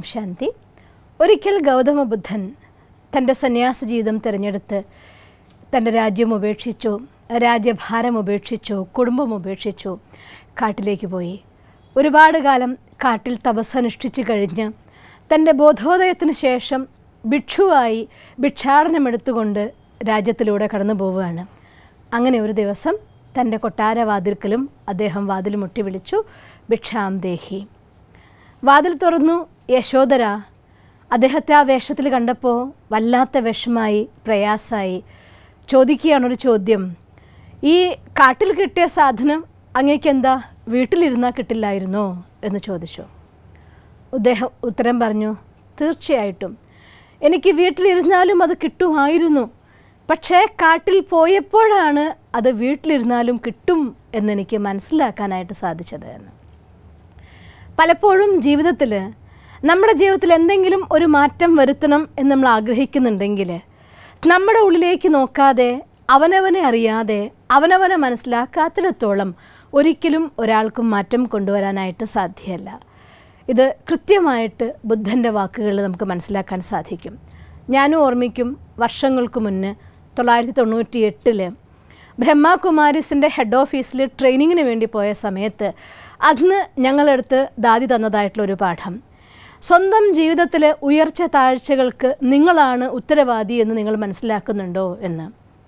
ഓം ശാന്തി ഒരിക്കൽ ഗൗതമ ബുദ്ധൻ തൻ്റെ സന്യാസ ജീവിതം തിരഞ്ഞെടുത്ത് തൻ്റെ രാജ്യം ഉപേക്ഷിച്ചു രാജ്യഭാരം ഉപേക്ഷിച്ചു കുടുംബം ഉപേക്ഷിച്ചു കാട്ടിലേക്ക് പോയി ഒരുപാട് കാലം കാട്ടിൽ തപസ്സനുഷ്ഠിച്ചു കഴിഞ്ഞ് തൻ്റെ ബോധോദയത്തിന് ശേഷം ഭിക്ഷുവായി ഭിക്ഷാടനമെടുത്തുകൊണ്ട് രാജ്യത്തിലൂടെ കടന്നു പോവുകയാണ് അങ്ങനെ ഒരു ദിവസം തൻ്റെ കൊട്ടാരവാതിൽക്കലും അദ്ദേഹം വാതിൽ മുട്ടി വിളിച്ചു ഭിക്ഷാം ദേഹി വാതിൽ തുറന്നു യശോദര അദ്ദേഹത്തെ ആ വേഷത്തിൽ കണ്ടപ്പോൾ വല്ലാത്ത വിഷമായി പ്രയാസമായി ചോദിക്കുകയാണൊരു ചോദ്യം ഈ കാട്ടിൽ കിട്ടിയ സാധനം അങ്ങേക്ക് എന്താ വീട്ടിലിരുന്നാൽ കിട്ടില്ലായിരുന്നോ എന്ന് ചോദിച്ചു അദ്ദേഹം ഉത്തരം പറഞ്ഞു തീർച്ചയായിട്ടും എനിക്ക് വീട്ടിലിരുന്നാലും അത് കിട്ടുമായിരുന്നു പക്ഷേ കാട്ടിൽ പോയപ്പോഴാണ് അത് വീട്ടിലിരുന്നാലും കിട്ടും എന്നെനിക്ക് മനസ്സിലാക്കാനായിട്ട് സാധിച്ചത് എന്ന് പലപ്പോഴും ജീവിതത്തിൽ നമ്മുടെ ജീവിതത്തിൽ എന്തെങ്കിലും ഒരു മാറ്റം വരുത്തണം എന്ന് നമ്മൾ ആഗ്രഹിക്കുന്നുണ്ടെങ്കിൽ നമ്മുടെ ഉള്ളിലേക്ക് നോക്കാതെ അവനവനെ അറിയാതെ അവനവനെ മനസ്സിലാക്കാത്തിടത്തോളം ഒരിക്കലും ഒരാൾക്കും മാറ്റം കൊണ്ടുവരാനായിട്ട് സാധ്യമല്ല ഇത് കൃത്യമായിട്ട് ബുദ്ധൻ്റെ വാക്കുകളിൽ നമുക്ക് മനസ്സിലാക്കാൻ സാധിക്കും ഞാനും ഓർമ്മിക്കും വർഷങ്ങൾക്ക് മുന്നേ തൊള്ളായിരത്തി തൊണ്ണൂറ്റി എട്ടില് ബ്രഹ്മകുമാരിസിൻ്റെ ഹെഡ് ഓഫീസിൽ ട്രെയിനിങ്ങിന് വേണ്ടി പോയ സമയത്ത് അന്ന് ഞങ്ങളെടുത്ത് ദാദി തന്നതായിട്ടുള്ളൊരു പാഠം സ്വന്തം ജീവിതത്തിലെ ഉയർച്ച താഴ്ചകൾക്ക് നിങ്ങളാണ് ഉത്തരവാദി എന്ന് നിങ്ങൾ മനസ്സിലാക്കുന്നുണ്ടോ എന്ന്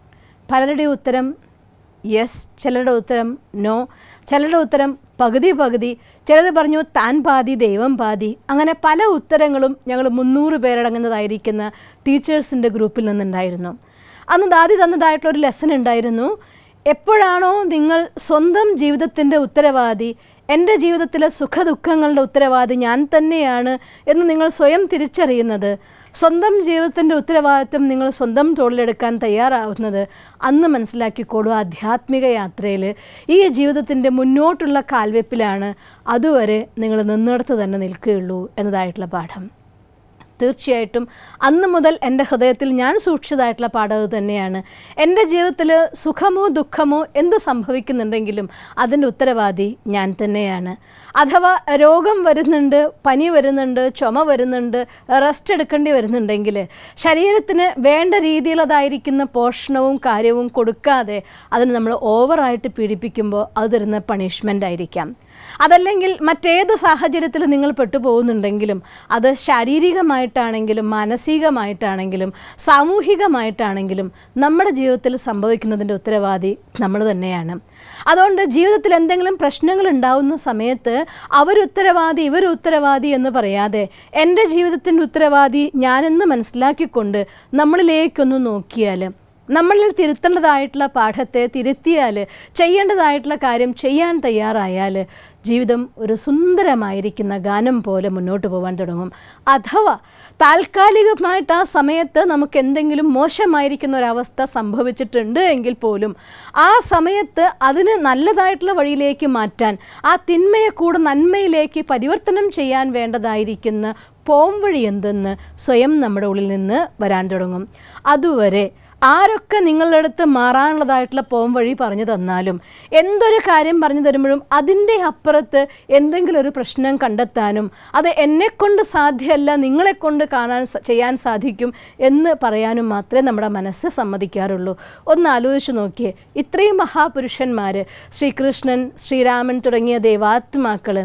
പലരുടെ ഉത്തരം യെസ് ചിലരുടെ ഉത്തരം നോ ചിലരുടെ ഉത്തരം പകുതി പകുതി ചിലർ പറഞ്ഞു താൻ പാതി ദൈവം പാതി അങ്ങനെ പല ഉത്തരങ്ങളും ഞങ്ങൾ മുന്നൂറ് പേരടങ്ങുന്നതായിരിക്കുന്ന ടീച്ചേഴ്സിൻ്റെ ഗ്രൂപ്പിൽ നിന്നുണ്ടായിരുന്നു അന്ന് ദാദി തന്നതായിട്ടുള്ളൊരു ലെസൺ ഉണ്ടായിരുന്നു എപ്പോഴാണോ നിങ്ങൾ സ്വന്തം ജീവിതത്തിൻ്റെ ഉത്തരവാദി എൻ്റെ ജീവിതത്തിലെ സുഖദുഃഖങ്ങളുടെ ഉത്തരവാദി ഞാൻ തന്നെയാണ് എന്ന് നിങ്ങൾ സ്വയം തിരിച്ചറിയുന്നത് സ്വന്തം ജീവിതത്തിൻ്റെ ഉത്തരവാദിത്വം നിങ്ങൾ സ്വന്തം തോളിലെടുക്കാൻ തയ്യാറാവുന്നത് അന്ന് മനസ്സിലാക്കിക്കോളൂ ആധ്യാത്മിക യാത്രയിൽ ഈ ജീവിതത്തിൻ്റെ മുന്നോട്ടുള്ള കാൽവെപ്പിലാണ് അതുവരെ നിങ്ങൾ നിന്നിടത്ത് തന്നെ നിൽക്കുകയുള്ളൂ എന്നതായിട്ടുള്ള പാഠം തീർച്ചയായിട്ടും അന്ന് മുതൽ എൻ്റെ ഹൃദയത്തിൽ ഞാൻ സൂക്ഷിച്ചതായിട്ടുള്ള പാഠം തന്നെയാണ് എൻ്റെ ജീവിതത്തിൽ സുഖമോ ദുഃഖമോ എന്ത് സംഭവിക്കുന്നുണ്ടെങ്കിലും അതിൻ്റെ ഉത്തരവാദി ഞാൻ തന്നെയാണ് അഥവാ രോഗം വരുന്നുണ്ട് പനി വരുന്നുണ്ട് ചുമ വരുന്നുണ്ട് റെസ്റ്റ് എടുക്കേണ്ടി വരുന്നുണ്ടെങ്കിൽ ശരീരത്തിന് വേണ്ട രീതിയിലുള്ളതായിരിക്കുന്ന പോഷണവും കാര്യവും കൊടുക്കാതെ അതിന് നമ്മൾ ഓവറായിട്ട് പീഡിപ്പിക്കുമ്പോൾ അത് തരുന്ന പണിഷ്മെൻ്റ് ആയിരിക്കാം അതല്ലെങ്കിൽ മറ്റേത് സാഹചര്യത്തിൽ നിങ്ങൾ പെട്ടുപോകുന്നുണ്ടെങ്കിലും അത് ശാരീരികമായിട്ടാണെങ്കിലും മാനസികമായിട്ടാണെങ്കിലും സാമൂഹികമായിട്ടാണെങ്കിലും നമ്മുടെ ജീവിതത്തിൽ സംഭവിക്കുന്നതിൻ്റെ ഉത്തരവാദി നമ്മൾ തന്നെയാണ് അതുകൊണ്ട് ജീവിതത്തിൽ എന്തെങ്കിലും പ്രശ്നങ്ങൾ ഉണ്ടാവുന്ന സമയത്ത് അവരുത്തരവാദി ഇവരുത്തരവാദി എന്ന് പറയാതെ എൻ്റെ ജീവിതത്തിൻ്റെ ഉത്തരവാദി ഞാനെന്ന് മനസ്സിലാക്കിക്കൊണ്ട് നമ്മളിലേക്കൊന്ന് നോക്കിയാൽ നമ്മളിൽ തിരുത്തേണ്ടതായിട്ടുള്ള പാഠത്തെ തിരുത്തിയാൽ ചെയ്യേണ്ടതായിട്ടുള്ള കാര്യം ചെയ്യാൻ തയ്യാറായാൽ ജീവിതം ഒരു സുന്ദരമായിരിക്കുന്ന ഗാനം പോലെ മുന്നോട്ട് പോകാൻ തുടങ്ങും അഥവാ താൽക്കാലികമായിട്ട് ആ സമയത്ത് നമുക്ക് എന്തെങ്കിലും മോശമായിരിക്കുന്ന ഒരവസ്ഥ സംഭവിച്ചിട്ടുണ്ട് എങ്കിൽ പോലും ആ സമയത്ത് അതിന് നല്ലതായിട്ടുള്ള വഴിയിലേക്ക് മാറ്റാൻ ആ തിന്മയെ കൂടെ നന്മയിലേക്ക് പരിവർത്തനം ചെയ്യാൻ വേണ്ടതായിരിക്കുന്ന പോംവഴി എന്തെന്ന് സ്വയം നമ്മുടെ ഉള്ളിൽ നിന്ന് വരാൻ തുടങ്ങും അതുവരെ ആരൊക്കെ നിങ്ങളുടെ അടുത്ത് മാറാനുള്ളതായിട്ടുള്ള പോം വഴി പറഞ്ഞു തന്നാലും എന്തൊരു കാര്യം പറഞ്ഞു തരുമ്പോഴും അതിൻ്റെ അപ്പുറത്ത് എന്തെങ്കിലും ഒരു പ്രശ്നം കണ്ടെത്താനും അത് എന്നെക്കൊണ്ട് സാധ്യമല്ല നിങ്ങളെക്കൊണ്ട് കാണാൻ സ- ചെയ്യാൻ സാധിക്കും എന്ന് പറയാനും മാത്രമേ നമ്മുടെ മനസ്സ് സമ്മതിക്കാറുള്ളൂ ഒന്ന് ആലോചിച്ച് നോക്കിയേ ഇത്രയും മഹാപുരുഷന്മാർ ശ്രീകൃഷ്ണൻ ശ്രീരാമൻ തുടങ്ങിയ ദേവാത്മാക്കൾ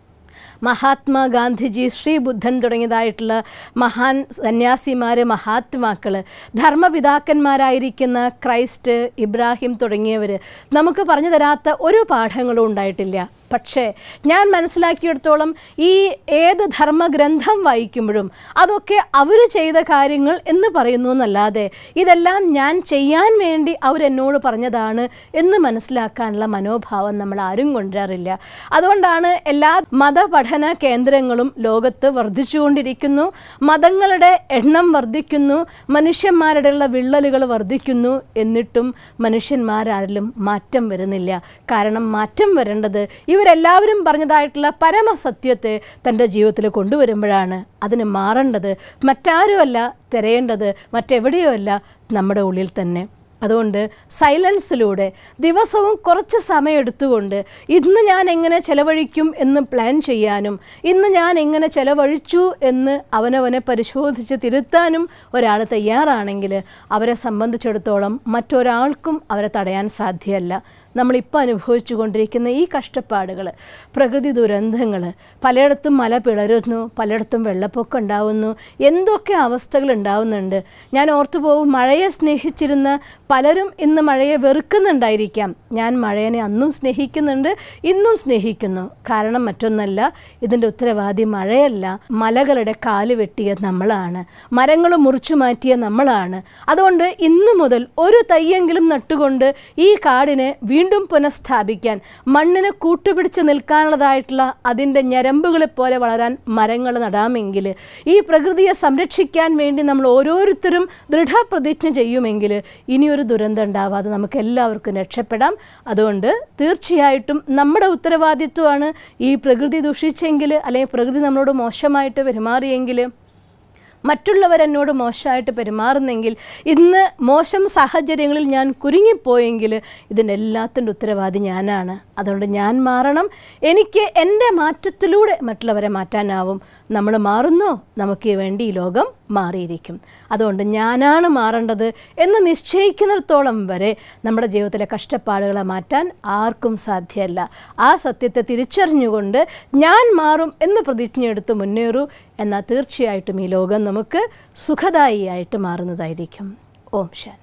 മഹാത്മാ ഗാന്ധിജി ശ്രീ ബുദ്ധൻ തുടങ്ങിയതായിട്ടുള്ള മഹാൻ സന്യാസിമാർ മഹാത്മാക്കൾ ധർമ്മപിതാക്കന്മാരായിരിക്കുന്ന ക്രൈസ്റ്റ് ഇബ്രാഹിം തുടങ്ങിയവർ നമുക്ക് പറഞ്ഞു തരാത്ത ഒരു പാഠങ്ങളും ഉണ്ടായിട്ടില്ല പക്ഷേ ഞാൻ മനസ്സിലാക്കിയിടത്തോളം ഈ ഏത് ധർമ്മഗ്രന്ഥം വായിക്കുമ്പോഴും അതൊക്കെ അവർ ചെയ്ത കാര്യങ്ങൾ എന്ന് പറയുന്നു എന്നല്ലാതെ ഇതെല്ലാം ഞാൻ ചെയ്യാൻ വേണ്ടി അവരെന്നോട് പറഞ്ഞതാണ് എന്ന് മനസ്സിലാക്കാനുള്ള മനോഭാവം നമ്മൾ ആരും കൊണ്ടുവരാറില്ല അതുകൊണ്ടാണ് എല്ലാ മതപഠന കേന്ദ്രങ്ങളും ലോകത്ത് വർദ്ധിച്ചുകൊണ്ടിരിക്കുന്നു മതങ്ങളുടെ എണ്ണം വർദ്ധിക്കുന്നു മനുഷ്യന്മാരുടെയുള്ള വിള്ളലുകൾ വർദ്ധിക്കുന്നു എന്നിട്ടും മനുഷ്യന്മാരാരിലും മാറ്റം വരുന്നില്ല കാരണം മാറ്റം വരേണ്ടത് ഇവരെല്ലാവരും പറഞ്ഞതായിട്ടുള്ള പരമസത്യത്തെ തൻ്റെ ജീവിതത്തിൽ കൊണ്ടുവരുമ്പോഴാണ് അതിന് മാറേണ്ടത് മറ്റാരുമല്ല തിരയേണ്ടത് മറ്റെവിടെയോ അല്ല നമ്മുടെ ഉള്ളിൽ തന്നെ അതുകൊണ്ട് സൈലൻസിലൂടെ ദിവസവും കുറച്ച് സമയം എടുത്തുകൊണ്ട് ഇന്ന് ഞാൻ എങ്ങനെ ചെലവഴിക്കും എന്ന് പ്ലാൻ ചെയ്യാനും ഇന്ന് ഞാൻ എങ്ങനെ ചെലവഴിച്ചു എന്ന് അവനവനെ പരിശോധിച്ച് തിരുത്താനും ഒരാൾ തയ്യാറാണെങ്കിൽ അവരെ സംബന്ധിച്ചിടത്തോളം മറ്റൊരാൾക്കും അവരെ തടയാൻ സാധ്യമല്ല നമ്മളിപ്പോൾ അനുഭവിച്ചു കൊണ്ടിരിക്കുന്ന ഈ കഷ്ടപ്പാടുകൾ പ്രകൃതി ദുരന്തങ്ങൾ പലയിടത്തും മല പിളരുന്നു പലയിടത്തും വെള്ളപ്പൊക്കം ഉണ്ടാവുന്നു എന്തൊക്കെ അവസ്ഥകൾ ഉണ്ടാവുന്നുണ്ട് ഞാൻ ഓർത്തു പോകും മഴയെ സ്നേഹിച്ചിരുന്ന പലരും ഇന്ന് മഴയെ വെറുക്കുന്നുണ്ടായിരിക്കാം ഞാൻ മഴയെ അന്നും സ്നേഹിക്കുന്നുണ്ട് ഇന്നും സ്നേഹിക്കുന്നു കാരണം മറ്റൊന്നല്ല ഇതിൻ്റെ ഉത്തരവാദി മഴയല്ല മലകളുടെ കാല് വെട്ടിയ നമ്മളാണ് മരങ്ങൾ മുറിച്ചു മാറ്റിയ നമ്മളാണ് അതുകൊണ്ട് ഇന്നു മുതൽ ഒരു തയ്യെങ്കിലും നട്ടുകൊണ്ട് ഈ കാടിനെ വീണ്ടും പുനഃസ്ഥാപിക്കാൻ മണ്ണിന് കൂട്ടുപിടിച്ച് നിൽക്കാനുള്ളതായിട്ടുള്ള അതിൻ്റെ ഞരമ്പുകളെ പോലെ വളരാൻ മരങ്ങൾ നടാമെങ്കിൽ ഈ പ്രകൃതിയെ സംരക്ഷിക്കാൻ വേണ്ടി നമ്മൾ ഓരോരുത്തരും ദൃഢപ്രതിജ്ഞ ചെയ്യുമെങ്കിൽ ഇനിയൊരു ദുരന്തം ഉണ്ടാവാതെ നമുക്ക് എല്ലാവർക്കും രക്ഷപ്പെടാം അതുകൊണ്ട് തീർച്ചയായിട്ടും നമ്മുടെ ഉത്തരവാദിത്വമാണ് ഈ പ്രകൃതി ദുഷിച്ചെങ്കിൽ അല്ലെങ്കിൽ പ്രകൃതി നമ്മളോട് മോശമായിട്ട് പെരുമാറിയെങ്കിൽ മറ്റുള്ളവർ എന്നോട് മോശമായിട്ട് പെരുമാറുന്നെങ്കിൽ ഇന്ന് മോശം സാഹചര്യങ്ങളിൽ ഞാൻ കുരുങ്ങിപ്പോയെങ്കിൽ ഇതിൻ്റെ എല്ലാത്തിൻ്റെ ഉത്തരവാദി ഞാനാണ് അതുകൊണ്ട് ഞാൻ മാറണം എനിക്ക് എൻ്റെ മാറ്റത്തിലൂടെ മറ്റുള്ളവരെ മാറ്റാനാവും നമ്മൾ മാറുന്നോ നമുക്ക് വേണ്ടി ഈ ലോകം മാറിയിരിക്കും അതുകൊണ്ട് ഞാനാണ് മാറേണ്ടത് എന്ന് നിശ്ചയിക്കുന്നിടത്തോളം വരെ നമ്മുടെ ജീവിതത്തിലെ കഷ്ടപ്പാടുകളെ മാറ്റാൻ ആർക്കും സാധ്യമല്ല ആ സത്യത്തെ തിരിച്ചറിഞ്ഞുകൊണ്ട് ഞാൻ മാറും എന്ന് പ്രതിജ്ഞയെടുത്ത് മുന്നേറൂ എന്നാൽ തീർച്ചയായിട്ടും ഈ ലോകം നമുക്ക് സുഖദായിയായിട്ട് മാറുന്നതായിരിക്കും ഓം ശാന്തി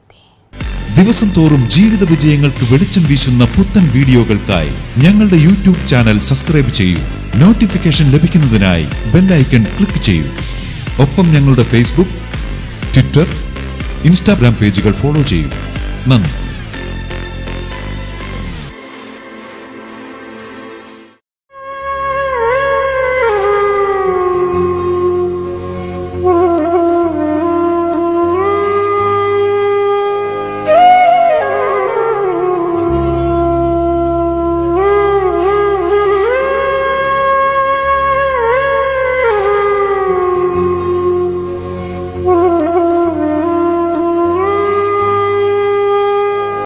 ദിവസം തോറും ജീവിത വിജയങ്ങൾക്ക് വെളിച്ചം വീശുന്ന പുത്തൻ വീഡിയോകൾക്കായി ഞങ്ങളുടെ യൂട്യൂബ് ചാനൽ സബ്സ്ക്രൈബ് ചെയ്യൂ നോട്ടിഫിക്കേഷൻ ലഭിക്കുന്നതിനായി ബെല്ലൈക്കൺ ക്ലിക്ക് ചെയ്യൂ ഒപ്പം ഞങ്ങളുടെ ഫേസ്ബുക്ക് ട്വിറ്റർ ഇൻസ്റ്റാഗ്രാം പേജുകൾ ഫോളോ ചെയ്യൂ നന്ദി